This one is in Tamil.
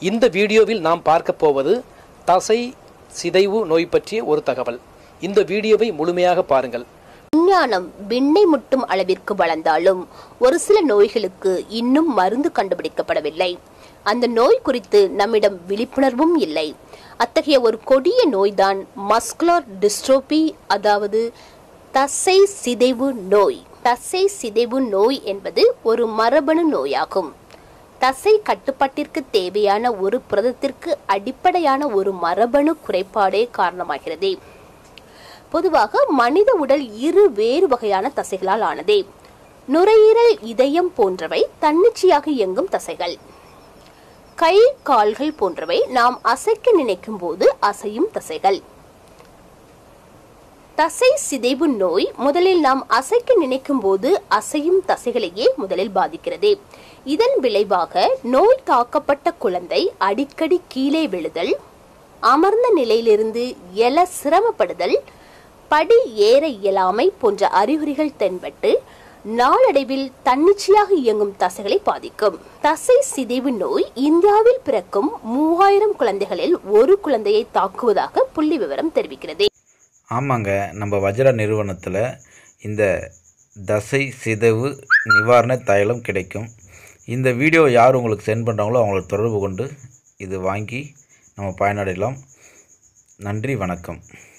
இந்த வீடியோவில் நாம் பார்க்க போவது தசை சிதைவு நோய் பற்றிய ஒரு தகவல் இந்த வீடியோவை முழுமையாக பாருங்கள் விஞ்ஞானம் விண்ணை முட்டும் அளவிற்கு வளர்ந்தாலும் ஒரு சில நோய்களுக்கு இன்னும் மருந்து கண்டுபிடிக்கப்படவில்லை அந்த நோய் குறித்து நம்மிடம் விழிப்புணர்வும் இல்லை அத்தகைய ஒரு கொடிய நோய்தான் மஸ்குலர் டிஸ்ட்ரோபி அதாவது தசை சிதைவு நோய் தசை சிதைவு நோய் என்பது ஒரு மரபணு நோயாகும் தசை கட்டுப்பாட்டிற்கு தேவையான ஒரு புரதத்திற்கு அடிப்படையான ஒரு மரபணு குறைபாடே காரணமாகிறது பொதுவாக மனித உடல் இரு வேறு வகையான தசைகளால் ஆனதே நுரையீரல் இதயம் போன்றவை தன்னிச்சையாக இயங்கும் தசைகள் கை கால்கள் போன்றவை நாம் அசைக்க நினைக்கும் போது அசையும் தசைகள் தசை சிதைவு நோய் முதலில் நாம் அசைக்க நினைக்கும் போது அசையும் தசைகளையே முதலில் பாதிக்கிறது இதன் விளைவாக நோய் தாக்கப்பட்ட குழந்தை அடிக்கடி கீழே விழுதல் அமர்ந்த நிலையிலிருந்து எழ சிரமப்படுதல் படி ஏற இயலாமை போன்ற அறிகுறிகள் தென்பட்டு நாளடைவில் தன்னிச்சையாக இயங்கும் தசைகளை பாதிக்கும் தசை சிதைவு நோய் இந்தியாவில் பிறக்கும் மூவாயிரம் குழந்தைகளில் ஒரு குழந்தையை தாக்குவதாக புள்ளி விவரம் தெரிவிக்கிறது ஆமாங்க நம்ம வஜ்ரா நிறுவனத்தில் இந்த தசை சிதைவு நிவாரண தைலம் கிடைக்கும் இந்த வீடியோ யார் உங்களுக்கு சென்ட் பண்ணுறாங்களோ அவங்களை தொடர்பு கொண்டு இது வாங்கி நம்ம பயனடையலாம் நன்றி வணக்கம்